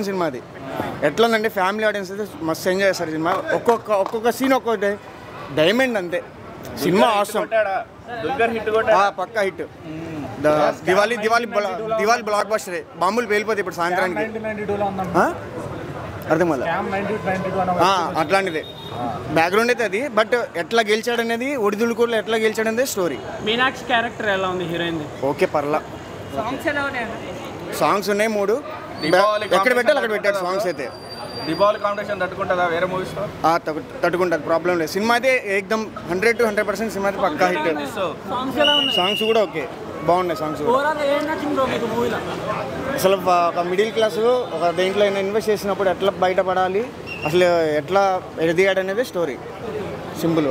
Cinema అది ఎట్లా ఉందంటే ఫ్యామిలీ ఆడియన్స్ అయితే మస్తు ఎంజాయ్ చేస్తారు సినిమా ఒక్కొక్క ఒక్కొక్క సీన్ ఒక్కొక్క డైమండ్ అంతే సినిమా అవసరం దుల్కర్ హిట్ కొట్టాడా పక్కా హిట్ దివాళీ దివాళీ బ్లా- దివాళీ బ్లాక్ బస్టర్ బాంబులు పేలిపోతాయి ఇప్పుడు సాయంత్రానికి ఆ? అర్థం వల్ల అట్లాంటిదే బ్యాక్గ్రౌండ్ అయితే అది బట్ ఎట్లా గెలిచాడు అనేది ఒడిదుడుకులు ఎట్లా గెలిచాడు అనేది స్టోరీ మీనాక్షి క్యారెక్టర్ ఎలా ఉంది హీరోయిన్ ఓకే పర్లా సాంగ్స్ ఎలా ఉన్నాయి సాంగ్స్ ఉన్నాయి మూడు దీపావళి ఎక్కడ పెట్టాలి అక్కడ పెట్టాడు సాంగ్స్ అయితే దీపావళి కాంపిటీషన్ తట్టుకుంటుందా వేరే మూవీస్ తో ఆ, తగ్గు- తట్టుకుంటారు ప్రాబ్లం లేదు సినిమా అయితే ఏకదమ్ hundred to hundred percent cinema అయితే పక్కా హిట్ సాంగ్స్ ఎలా ఉన్నాయి సాంగ్స్ కూడా ఓకే బాగున్నాయి సాంగ్స్ కూడా ఓవరాల్ ఏం నచ్చింది బ్రో మీకు మూవీలో అసలు ఒక- ఒక మిడిల్ క్లాస్ ఒక దేంట్లో అయినా ఇన్వెస్ట్ చేసినప్పుడు ఎట్లా బయటపడాలి అసలు ఎట్లా ఎదిగాడు అనేది story simple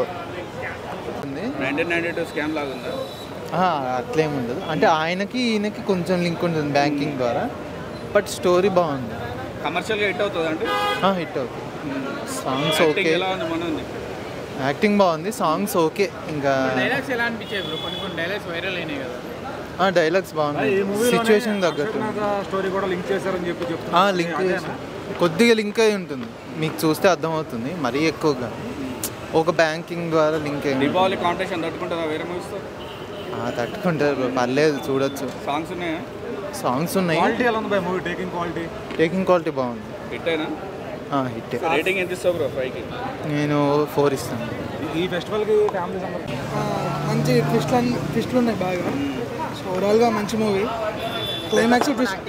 nineteen ninety two scam లాగా ఉందా అట్లేం ఉండదు అంటే ఆయనకి ఈయనకి కొంచెం లింక్ ఉంటుంది బ్యాంకింగ్ ద్వారా బట్ స్టోరీ బాగుంది కమర్షియల్ గా హిట్ అవుతుంది అంటే హిట్ అవుతుంది సాంగ్స్ యాక్టింగ్ ఓకే ఎలా ఉంది మన ఉంది యాక్టింగ్ బాగుంది సాంగ్స్ ఓకే ఇంకా డైలాగ్స్ ఎలా అనిపించాయి బ్రో కొన్ని కొన్ని డైలాగ్స్ వైరల్ అయినాయి కదా డైలాగ్స్ బాగున్నాయి సిచ్యువేషన్ తగ్గట్టు స్టోరీ కూడా లింక్ చేశారని చెప్పి చెప్తున్నారు లింక్ కొద్దిగా లింక్ అయి ఉంటుంది మీకు చూస్తే అర్థమవుతుంది మరీ ఎక్కువగా ఒక బ్యాంకింగ్ ద్వారా లింక్ అయి ఉంటుంది. దీపావళి కాంపిటీషన్ తట్టుకుంటుందా వేరే మూవీస్ తో ఆ, తట్టుకుంటారు పర్లేదు చూడొచ్చు సాంగ్స్ ఉన్నాయా సాంగ్స్ ఉన్నాయి క్వాలిటీ ఎలా ఉంది by movie taking quality taking quality బాగుంది హిట్ అయినా హిట్ రేటింగ్ ఎంత ఇస్తావు బ్రో ఫైవ్ కి నేను ఫోర్ ఇస్తాను ఈ ఫెస్టివల్ కి ఫ్యామిలీస్ అందరూ మంచి ట్విస్ట్లు ట్విస్ట్లు ఉన్నాయి బాగా సో ఓవరాల్గా మంచి మూవీ క్లైమాక్స్ ట్విస్ట్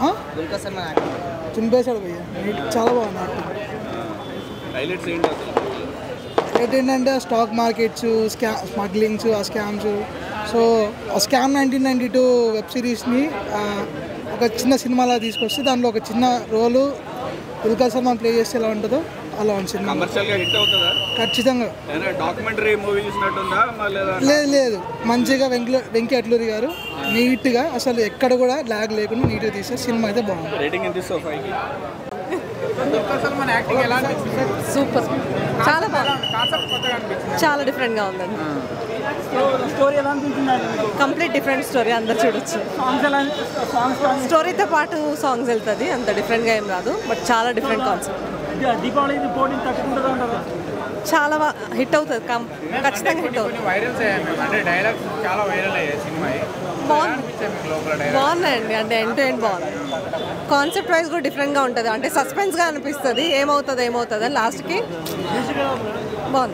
చింపేశాడు భయ్య చాలా బాగుంది యాక్టింగ్ హైలైట్స్ ఏంటి అసలు రేట్ ఏంటంటే స్టాక్ మార్కెట్స్ స్కా స్మగ్లింగ్స్ ఆ స్కామ్స్ సో ఆ scam nineteen ninety two web సిరీస్ని ఒక చిన్న సినిమాలా తీసుకొస్తే దాంట్లో ఒక చిన్న రోలు దుల్కర్ సల్మాన్ ప్లే చేస్తే ఎలా ఉంటుందో అలా ఉంది సినిమా కమర్షియల్ గా హిట్ అవుతుందా ఖచ్చితంగా ఏదైనా డాక్యుమెంటరీ మూవీ చూసినట్టుందా మళ్ళీ లేదా లేదు లేదు మంచిగా వెంకల వెంకీ అట్లూరి గారు నీట్గా అసలు ఎక్కడ కూడా ల్యాగ్ లేకుండా నీట్గా తీసే సినిమా అయితే బాగుంది రేటింగ్ ఎంత ఇస్తావు ఫైవ్ కి మన యాక్టింగ్ ఎలా అనిపించింది సూపర్ చాలా బాగుంది కాన్సెప్ట్ కొత్తగా అనిపించింది చాలా డిఫరెంట్గా ఉందండి స్టోరీ ఎలా అనిపించింది కంప్లీట్ డిఫరెంట్ స్టోరీ అందరు చూడొచ్చు సాంగ్స్ ఎలా సాంగ్స్ స్టోరీతో పాటు సాంగ్స్ వెళ్తుంది అంత డిఫరెంట్గా ఏం రాదు బట్ చాలా డిఫరెంట్ కాన్సెప్ట్ దీపావళి ఇది పోటీ తట్టుకుంటుందా అంటారా చాలా హిట్ అవుతుంది కం ఖచ్చితంగా హిట్ అవుతుంది వైరల్స్ అయ్యాయి మేము అంటే డైలాగ్స్ చాలా వైరల్ అయ్యాయి సినిమా బాగుంది లోపల బాగున్నాయండి అంటే ఎండ్ టు ఎండ్ బాగుంది కాన్సెప్ట్ వైజ్ కూడా డిఫరెంట్గా ఉంటుంది అంటే సస్పెన్స్గా అనిపిస్తుంది ఏమవుతుంది ఏమవుతుంది అని లాస్ట్కి బాగుంది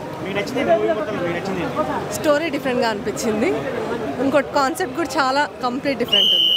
స్టోరీ డిఫరెంట్గా అనిపించింది ఇంకోటి కాన్సెప్ట్ కూడా చాలా కంప్లీట్ డిఫరెంట్ ఉంది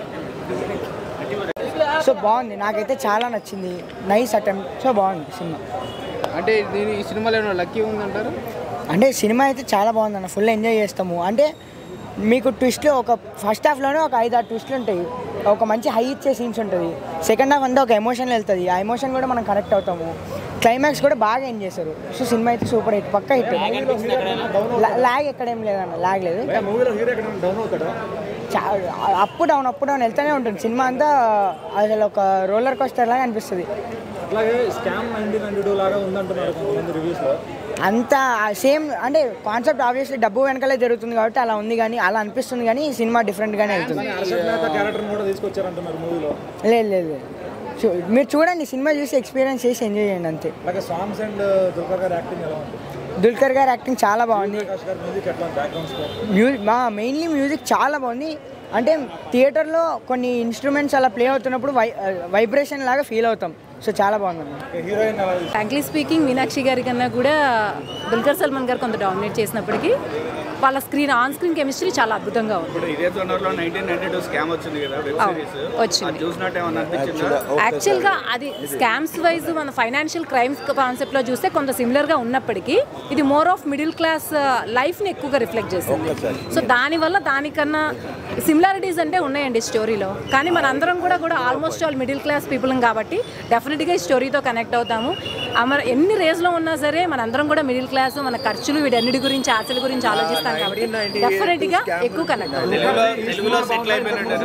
సో బాగుంది నాకైతే చాలా నచ్చింది నైస్ అటెంప్ట్ సో బాగుంది సినిమా అంటే దీని ఈ సినిమాలో ఏమైనా లక్కీ ఉందంటారు అంటే సినిమా అయితే చాలా బాగుంది అన్న ఫుల్ ఎంజాయ్ చేస్తాము అంటే మీకు ట్విస్ట్లు ఒక ఫస్ట్ హాఫ్లోనే ఒక ఐదు ఆరు ట్విస్ట్లు ఉంటాయి ఒక మంచి హై ఇచ్చే సీన్స్ ఉంటుంది సెకండ్ హాఫ్ అంతా ఒక ఎమోషన్ వెళ్తుంది ఆ ఎమోషన్ కూడా మనం కనెక్ట్ అవుతాము క్లైమాక్స్ కూడా బాగా ఎంజాయ్ చేస్తారు సో సినిమా అయితే సూపర్ హిట్ పక్క హిట్ లాగ్ ఎక్కడేం లేదన్న లాగ్ లేదు మూవీలో హీరో ఎక్కడ డౌన్ అవుతాడా చా- అప్ డౌన్ అప్ డౌన్ వెళ్తూనే ఉంటుంది సినిమా అంతా అసలు ఒక రోలర్ కోస్టర్ లాగా అనిపిస్తుంది అట్లాగే స్కామ్ నైన్టీన్ నైన్టీ టూ లాగా ఉందంటున్నారు కొంతమంది రివ్యూస్ లో అంత సేమ్ అంటే కాన్సెప్ట్ ఆబ్వియస్లీ డబ్బు వెనకాలే జరుగుతుంది కాబట్టి అలా ఉంది కానీ అలా అనిపిస్తుంది కానీ ఈ సినిమా డిఫరెంట్గానే వెళ్తుంది హర్షద్ మేహతా క్యారెక్టర్ కూడా తీసుకొచ్చారంటున్నారు మూవీలో లేదు లేదు లేదు చూ- మీరు చూడండి సినిమా చూసి ఎక్స్పీరియన్స్ చేసి ఎంజాయ్ చేయండి అంతే అలాగే సాంగ్స్ అండ్ దుల్కర్ గారి యాక్టింగ్ ఎలా ఉంది దుల్కర్ గారి యాక్టింగ్ చాలా బాగుంది ప్రకాష్ గారి మ్యూజిక్ ఎట్లా బ్యాక్గ్రౌండ్ స్కోర్ మ్యూజిక్ మా మెయిన్లీ మ్యూజిక్ చాలా బాగుంది అంటే థియేటర్లో కొన్ని ఇన్స్ట్రుమెంట్స్ అలా ప్లే అవుతున్నప్పుడు వై వైబ్రేషన్ లాగా ఫీల్ అవుతాం సో చాలా బాగుంది హీరోయిన్ ఎలా ఫ్రాంక్లీ స్పీకింగ్ మీనాక్షి గారి కన్నా కూడా దుల్కర్ సల్మాన్ గారు కొంత డామినేట్ చేసినప్పటికీ వాళ్ళ స్క్రీన్ ఆన్ స్క్రీన్ కెమిస్ట్రీ చాలా అద్భుతంగా ఉంది ఇప్పుడు ఇదే తొందరలో నైన్టీన్ నైన్టీ టూ స్కామ్ వచ్చింది కదా వెబ్ అవును, సిరీస్ వచ్చింది. అది చూసినట్టు ఏమన్నా అనిపించిందా యాక్చువల్గా అది స్కామ్స్ వైజ్ మన ఫైనాన్షియల్ క్రైమ్స్ కాన్సెప్ట్లో చూస్తే కొంత సిమిలర్గా ఉన్నప్పటికీ ఇది మోర్ ఆఫ్ మిడిల్ క్లాస్ లైఫ్ని ఎక్కువగా రిఫ్లెక్ట్ చేస్తుంది సో దానివల్ల దానికన్నా సిమిలారిటీస్ అంటే ఉన్నాయండి స్టోరీలో కానీ మన అందరం కూడా కూడా almost all middle class people కాబట్టి డెఫినెట్గా ఈ స్టోరీతో కనెక్ట్ అవుతాము అమర ఎన్ని రేజ్లో ఉన్నా సరే మన అందరం కూడా మిడిల్ క్లాస్ మన ఖర్చులు వీటన్నిటి గురించి ఆశల గురించి ఆలోచిస్తాం కాబట్టి డెఫినెట్గా ఎక్కువ కనెక్ట్ అవుతాం తెలుగులో తెలుగులో సెటిల్ అయిపోయినట్టు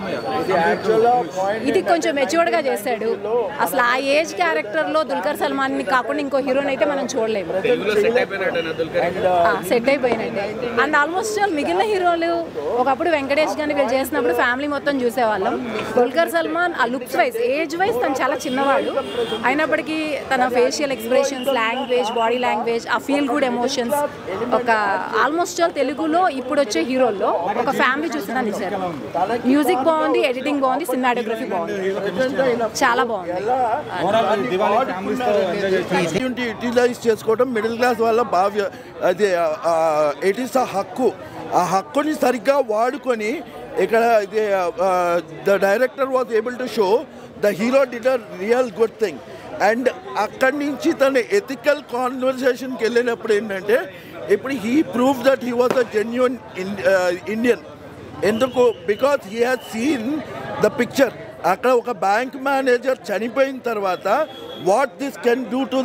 ఇది కొంచెం మెచ్యూర్డ్ గా చేశాడు అసలు ఆ ఏజ్ క్యారెక్టర్ లో దుల్కర్ సల్మాన్ ని కాకుండా ఇంకో హీరోని అయితే మనం చూడలేము తెలుగులో సెట్ అయిపోయినట్టు దుల్కర్ సెట్ అయిపోయినట్టే అండ్ ఆల్మోస్ట్ మిగిలిన హీరోలు ఒకప్పుడు వెంకటేష్ వెంకటేష్ గాని వీళ్ళు చేసినప్పుడు ఫ్యామిలీ మొత్తం చూసేవాళ్ళం దుల్కర్ సల్మాన్ ఆ లుక్స్ వైజ్ ఏజ్ వైజ్ తను చాలా చిన్నవాడు అయినప్పటికీ తన facial expressions language body language ఆ ఫీల్ గుడ్ ఎమోషన్స్ ఒక ఆల్మోస్ట్ ఆల్ తెలుగులో ఇప్పుడు వచ్చే హీరోల్లో ఒక ఫ్యామిలీ చూసిన ఇచ్చారు మ్యూజిక్ బాగుంది ఎడిటింగ్ బాగుంది సినిమాటోగ్రఫీ బాగుంది చాలా బాగుంది యూటిలైజ్ చేసుకోవడం మిడిల్ క్లాస్ వాళ్ళ భావ్య అది ఇట్ ఈస్ ఆ హక్కు ఆ హక్కుని సరిగ్గా వాడుకొని ఇక్కడ ఇది the director was able to show the hero did a real good thing and అక్కడి నుంచి తన ఎథికల్ కాన్వర్సేషన్కి వెళ్ళినప్పుడు ఏంటంటే ఇప్పుడు he prove that he was a genuine Indian ఎందుకు because he has seen the picture అక్కడ ఒక బ్యాంక్ మేనేజర్ చనిపోయిన తర్వాత what this can do to